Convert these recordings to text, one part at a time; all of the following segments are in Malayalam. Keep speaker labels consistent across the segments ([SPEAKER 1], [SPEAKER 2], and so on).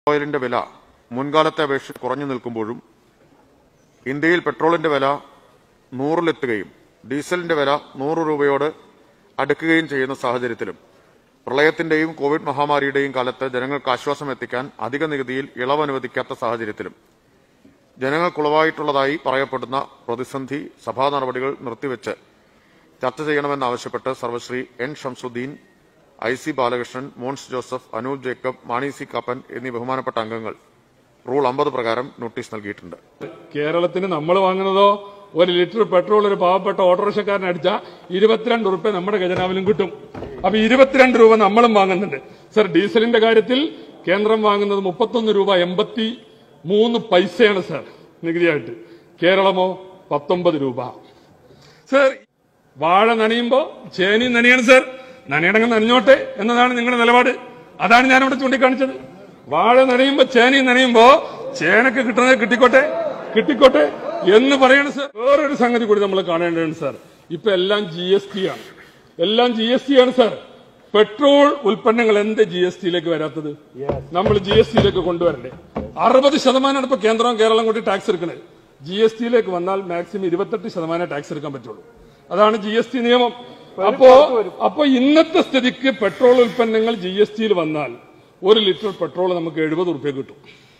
[SPEAKER 1] ഓയിലിന്റെ വില മുൻകാലത്തെ അപേക്ഷിച്ച് കുറഞ്ഞു നിൽക്കുമ്പോഴും ഇന്ത്യയിൽ പെട്രോളിന്റെ വില നൂറിലെത്തുകയും ഡീസലിന്റെ വില നൂറ് രൂപയോട് അടുക്കുകയും ചെയ്യുന്ന സാഹചര്യത്തിലും പ്രളയത്തിന്റെയും കോവിഡ് മഹാമാരിയുടെയും കാലത്ത് ജനങ്ങൾക്ക് ആശ്വാസം എത്തിക്കാൻ അധിക നികുതിയിൽ ഇളവ് അനുവദിക്കാത്ത സാഹചര്യത്തിലും ജനങ്ങൾക്കുളവായിട്ടുള്ളതായി പറയപ്പെടുന്ന പ്രതിസന്ധി സഭാ നടപടികൾ നിർത്തിവെച്ച് ചർച്ച ചെയ്യണമെന്നാവശ്യപ്പെട്ട് Sarvashri N Shamsuddin I C Balakrishnan Mons Joseph Anoop Jacob Mani C Kappan എന്നീ ബഹുമാനപ്പെട്ട അംഗങ്ങൾ റൂൾ അമ്പത് പ്രകാരം നോട്ടീസ് നൽകിയിട്ടുണ്ട്
[SPEAKER 2] കേരളത്തിന് നമ്മൾ വാങ്ങുന്നതോ ഒരു ലിറ്റർ പെട്രോൾ ഒരു പാവപ്പെട്ട ഓട്ടോറിക്ഷക്കാരൻ അടിച്ചാൽ ഇരുപത്തിരണ്ട് ഉറുപ്പ്യ നമ്മുടെ ഖജനാവിലും കിട്ടും അപ്പൊ ഇരുപത്തിരണ്ട് രൂപ നമ്മളും വാങ്ങുന്നുണ്ട് സർ ഡീസലിന്റെ കാര്യത്തിൽ കേന്ദ്രം വാങ്ങുന്നത് മുപ്പത്തൊന്ന് രൂപ എൺപത്തി മൂന്ന് പൈസയാണ് സർ നികുതിയായിട്ട് കേരളമോ പത്തൊമ്പത് രൂപ സർ വാഴ നനയുമ്പോ ചേനി നനയാണ് സർ നനയടങ്ങ് നനഞ്ഞോട്ടെ എന്നതാണ് നിങ്ങളുടെ നിലപാട് അതാണ് ഞാൻ ഇവിടെ ചൂണ്ടിക്കാണിച്ചത് വാഴ നനയുമ്പോ ചേനി നനയുമ്പോ ചേനക്ക് കിട്ടുന്നത് കിട്ടിക്കോട്ടെ കിട്ടിക്കോട്ടെ എന്ന് പറയണം സർ വേറൊരു സംഗതി കൂടി നമ്മൾ കാണേണ്ടതാണ് സർ ഇപ്പൊ എല്ലാം ജി എസ് ടി ആണ് എല്ലാം ജി എസ് ടി ആണ് സർ പെട്രോൾ ഉൽപ്പന്നങ്ങൾ എന്ത് ജി എസ് ടിയിലേക്ക് വരാത്തത് നമ്മൾ ജി എസ് ടിയിലേക്ക് കൊണ്ടുവരണ്ടേ അറുപത് ശതമാനമാണ് ഇപ്പൊ കേന്ദ്രവും കേരളം കൂടി ടാക്സ് എടുക്കുന്നത് ജി എസ് ടിയിലേക്ക് വന്നാൽ മാക്സിമം ഇരുപത്തെട്ട് ശതമാനം ടാക്സ് എടുക്കാൻ പറ്റുള്ളൂ അതാണ് ജി എസ് ടി നിയമം അപ്പോ അപ്പൊ ഇന്നത്തെ സ്ഥിതിക്ക് പെട്രോൾ ഉൽപ്പന്നങ്ങൾ ജി എസ് ടിയിൽ വന്നാൽ ഒരു ലിറ്റർ പെട്രോൾ നമുക്ക് എഴുപത് റുപ്യ കിട്ടും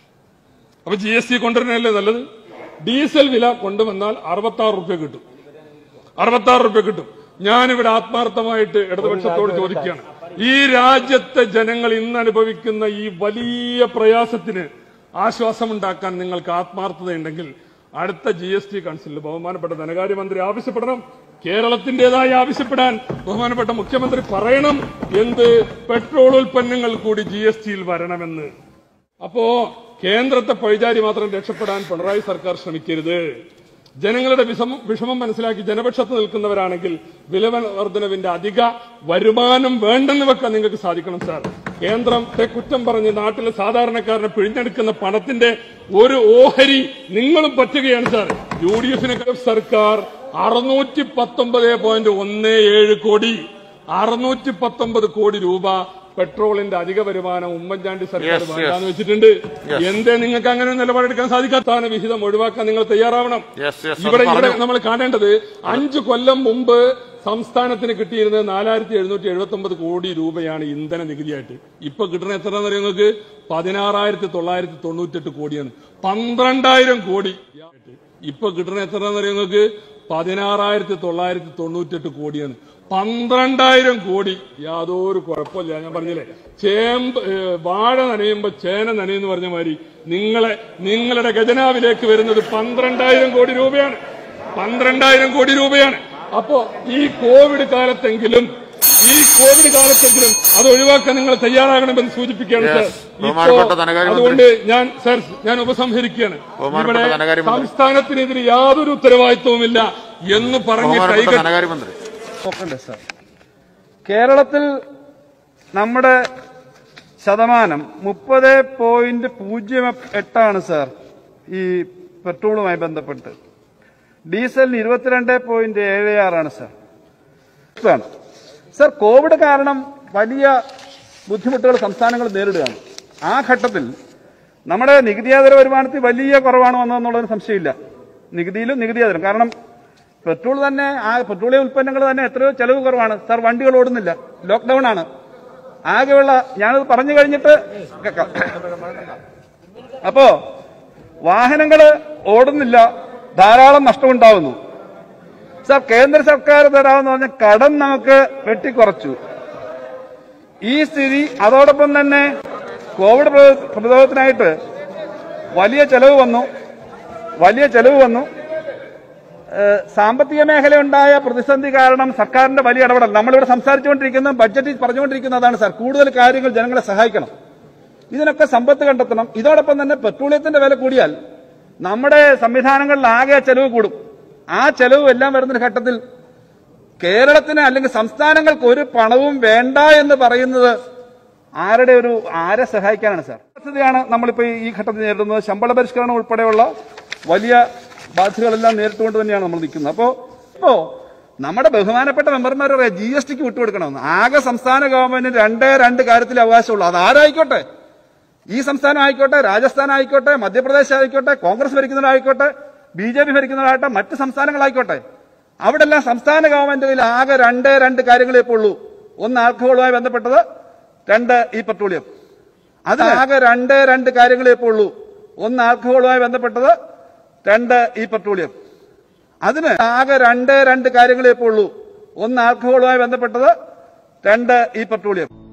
[SPEAKER 2] അപ്പൊ ജി എസ് ടി കൊണ്ടുവരുന്നതല്ലേ നല്ലത് ഡീസൽ വില കൊണ്ടുവന്നാൽ അറുപത്തി ആറ് റുപ്യ കിട്ടും അറുപത്തി ആറ് റുപ്യ കിട്ടും ഞാനിവിടെ ആത്മാർത്ഥമായിട്ട് ഇടതുപക്ഷത്തോട് ചോദിക്കുകയാണ് ഈ രാജ്യത്തെ ജനങ്ങൾ ഇന്ന് അനുഭവിക്കുന്ന ഈ വലിയ പ്രയാസത്തിന് ആശ്വാസമുണ്ടാക്കാൻ നിങ്ങൾക്ക് ആത്മാർത്ഥതയുണ്ടെങ്കിൽ അടുത്ത ജി എസ് ടി കൗൺസിലിൽ ബഹുമാനപ്പെട്ട ധനകാര്യമന്ത്രി ആവശ്യപ്പെടണം കേരളത്തിന്റേതായി ആവശ്യപ്പെടാൻ ബഹുമാനപ്പെട്ട മുഖ്യമന്ത്രി പറയണം എന്ത് പെട്രോൾ ഉൽപ്പന്നങ്ങൾ കൂടി ജി എസ് ടിയിൽ വരണമെന്ന് അപ്പോ കേന്ദ്രത്തെ പഴിചാരി മാത്രം രക്ഷപ്പെടാൻ പിണറായി സർക്കാർ ശ്രമിക്കരുത് ജനങ്ങളുടെ വിഷമം വിഷമം മനസ്സിലാക്കി ജനപക്ഷത്ത് നിൽക്കുന്നവരാണെങ്കിൽ വില വർധനവിന്റെ അധിക വരുമാനം വേണ്ടെന്ന് വെക്കാൻ നിങ്ങൾക്ക് സാധിക്കണം സാർ കേന്ദ്രത്തെ കുറ്റം പറഞ്ഞ് നാട്ടിലെ സാധാരണക്കാരനെ പിഴിഞ്ഞെടുക്കുന്ന പണത്തിന്റെ ഒരു ഓഹരി നിങ്ങളും പറ്റുകയാണ് സാർ യു ഡി എഫിനെ സർക്കാർ അറുന്നൂറ്റി പത്തൊമ്പത് പോയിന്റ് ഒന്ന് ഏഴ് കോടി അറുന്നൂറ്റി പത്തൊമ്പത് കോടി രൂപ പെട്രോളിന്റെ അധിക വരുമാനം ഉമ്മൻചാണ്ടി സർക്കാർ
[SPEAKER 1] Yes, yes.
[SPEAKER 2] വേണ്ടാന്ന് വെച്ചിട്ടുണ്ട് എന്തേ നിങ്ങൾക്ക് അങ്ങനെ ഒരു നിലപാടെടുക്കാൻ സാധിക്കാത്ത വിഹിതം ഒഴിവാക്കാൻ നിങ്ങൾ തയ്യാറാവണം
[SPEAKER 1] Yes, yes, അത്
[SPEAKER 2] ഇവിടെ ഇവിടെ
[SPEAKER 1] പറഞ്ഞു.
[SPEAKER 2] നമ്മൾ കാണേണ്ടത് അഞ്ചു കൊല്ലം മുമ്പ് സംസ്ഥാനത്തിന് കിട്ടിയിരുന്നത് നാലായിരത്തി എഴുന്നൂറ്റി എഴുപത്തി ഒമ്പത് കോടി രൂപയാണ് ഇന്ധന നികുതിയായിട്ട് ഇപ്പൊ കിട്ടുന്ന എത്രയാണെന്ന് അറിയാം നിങ്ങൾക്ക് പതിനാറായിരത്തി തൊള്ളായിരത്തി തൊണ്ണൂറ്റെട്ട് കോടിയാണ് പന്ത്രണ്ടായിരം കോടി ഇപ്പൊ കിട്ടുന്ന എത്രയാണെന്ന് അറിയാം നിങ്ങൾക്ക് പതിനാറായിരത്തി തൊള്ളായിരത്തി തൊണ്ണൂറ്റെട്ട് കോടിയാണ് പന്ത്രണ്ടായിരം കോടി യാതൊരു കുഴപ്പമില്ല ഞാൻ പറഞ്ഞില്ലേ ചേമ്പ് ഏ, വാഴ നനയുമ്പോ ചേന നനയെന്ന് പറഞ്ഞ മാതിരി നിങ്ങളെ നിങ്ങളുടെ ഖജനാവിലേക്ക് വരുന്നത് പന്ത്രണ്ടായിരം കോടി രൂപയാണ് പന്ത്രണ്ടായിരം കോടി രൂപയാണ് അപ്പോ ഈ കോവിഡ് കാലത്തെങ്കിലും ഈ കോവിഡ് കാലത്തെങ്കിലും അത് ഒഴിവാക്കാൻ നിങ്ങൾ തയ്യാറാകണമെന്ന് സൂചിപ്പിക്കുകയാണ്
[SPEAKER 1] Yes.
[SPEAKER 2] സാർ
[SPEAKER 1] ബഹുമാനപ്പെട്ട
[SPEAKER 2] ഇപ്പോ
[SPEAKER 1] ധനകാര്യമന്ത്രി.
[SPEAKER 2] അതുകൊണ്ട് ഞാൻ സാർ ഞാൻ ഉപസംഹരിക്കുകയാണ്
[SPEAKER 1] ബഹുമാനപ്പെട്ട
[SPEAKER 2] ഇവിടെ
[SPEAKER 1] ധനകാര്യമന്ത്രി.
[SPEAKER 2] സംസ്ഥാനത്തിനെതിരെ യാതൊരു ഉത്തരവാദിത്വവുമില്ല എന്ന് പറഞ്ഞ്
[SPEAKER 1] ബഹുമാനപ്പെട്ട
[SPEAKER 2] കൈകൾ
[SPEAKER 1] ധനകാര്യമന്ത്രി
[SPEAKER 3] നോക്കണ്ടേ സാർ കേരളത്തിൽ നമ്മുടെ ശതമാനം മുപ്പത് പോയിന്റ് പൂജ്യം എട്ടാണ് സാർ ഈ പെട്രോളുമായി ബന്ധപ്പെട്ട് ഡീസലിന് ഇരുപത്തിരണ്ട് പോയിന്റ് ഏഴ് ആറാണ് സാർ ഇതാണ് സാർ കോവിഡ് കാരണം വലിയ ബുദ്ധിമുട്ടുകൾ സംസ്ഥാനങ്ങൾ നേരിടുകയാണ് ആ ഘട്ടത്തിൽ നമ്മുടെ നികുതിയാതര വരുമാനത്തിൽ വലിയ കുറവാണ് വന്നതെന്നുള്ളതിന് സംശയമില്ല നികുതിയിലും നികുതിയാതരം കാരണം പെട്രോൾ തന്നെ ആ പെട്രോളിയം ഉൽപ്പന്നങ്ങൾ തന്നെ എത്രയോ ചെലവ് കുറവാണ് സാർ വണ്ടികൾ ഓടുന്നില്ല ലോക്ക്ഡൌൺ ആണ് ആകെയുള്ള ഞാനത് പറഞ്ഞു കഴിഞ്ഞിട്ട് കേൾക്കാം അപ്പോ വാഹനങ്ങൾ ഓടുന്നില്ല ധാരാളം നഷ്ടമുണ്ടാവുന്നു സാർ കേന്ദ്ര സർക്കാർ തരാമെന്ന് പറഞ്ഞ കടം നമുക്ക് വെട്ടിക്കുറച്ചു ഈ സ്ഥിതി അതോടൊപ്പം തന്നെ കോവിഡ് പ്ര- പ്രതിരോധത്തിനായിട്ട് വലിയ ചെലവ് വന്നു വലിയ ചെലവ് വന്നു ഏഹ് സാമ്പത്തിക മേഖലയുണ്ടായ പ്രതിസന്ധി കാരണം സർക്കാരിന്റെ വലിയ ഇടപെടൽ നമ്മളിവിടെ സംസാരിച്ചുകൊണ്ടിരിക്കുന്ന ബഡ്ജറ്റിൽ പറഞ്ഞുകൊണ്ടിരിക്കുന്നതാണ് സാർ കൂടുതൽ കാര്യങ്ങൾ ജനങ്ങളെ സഹായിക്കണം ഇതിനൊക്കെ സമ്പത്ത് കണ്ടെത്തണം ഇതോടൊപ്പം തന്നെ പെട്രോളിയത്തിന്റെ വില കൂടിയാൽ നമ്മുടെ സംവിധാനങ്ങളിൽ ആകെ ചെലവ് കൂടും ആ ചെലവ് എല്ലാം വരുന്ന ഘട്ടത്തിൽ കേരളത്തിന് അല്ലെങ്കിൽ സംസ്ഥാനങ്ങൾക്ക് ഒരു പണവും വേണ്ട എന്ന് പറയുന്നത് ആരുടെ ഒരു ആരെ സഹായിക്കാനാണ് സാർ പദ്ധതിയാണ് നമ്മളിപ്പോ ഈ ഘട്ടത്തിൽ നേരിടുന്നത് ശമ്പള പരിഷ്കരണം ഉൾപ്പെടെയുള്ള വലിയ ബാധ്യതകളെല്ലാം നേരിട്ടുകൊണ്ട് തന്നെയാണ് നമ്മൾ നിൽക്കുന്നത് അപ്പോ ഇപ്പോ നമ്മുടെ ബഹുമാനപ്പെട്ട മെമ്പർമാർ പറയാം ജി എസ് ടിക്ക് വിട്ടുകൊടുക്കണമെന്ന് ആകെ സംസ്ഥാന ഗവൺമെന്റിന് രണ്ടേ രണ്ട് കാര്യത്തിൽ അവകാശമുള്ളൂ അത് ആരായിക്കോട്ടെ ഈ സംസ്ഥാനം ആയിക്കോട്ടെ രാജസ്ഥാൻ ആയിക്കോട്ടെ മധ്യപ്രദേശ് ആയിക്കോട്ടെ കോൺഗ്രസ് ഭരിക്കുന്നവരായിക്കോട്ടെ ബി ജെ പി ഭരിക്കുന്നവരാകട്ടെ മറ്റ് സംസ്ഥാനങ്ങളായിക്കോട്ടെ അവിടെ എല്ലാം സംസ്ഥാന ഗവൺമെന്റിൽ ആകെ രണ്ടേ രണ്ട് കാര്യങ്ങളേ ഇപ്പോൾ ഉള്ളൂ ഒന്ന് ആൽക്കഹോളുമായി ബന്ധപ്പെട്ടത് രണ്ട് ഈ പെട്രോളിയം അത് ആകെ രണ്ടേ രണ്ട് കാര്യങ്ങളേ ഇപ്പോൾ ഉള്ളൂ ഒന്ന് ആൽക്കഹോളുമായി ബന്ധപ്പെട്ടത് രണ്ട് ഈ പെട്രോളിയം അതിന് ആകെ രണ്ടേ രണ്ട് കാര്യങ്ങളേ ഇപ്പോൾ ഉള്ളൂ ഒന്ന് ആൽക്കഹോളുമായി ബന്ധപ്പെട്ടത് രണ്ട് ഈ പെട്രോളിയം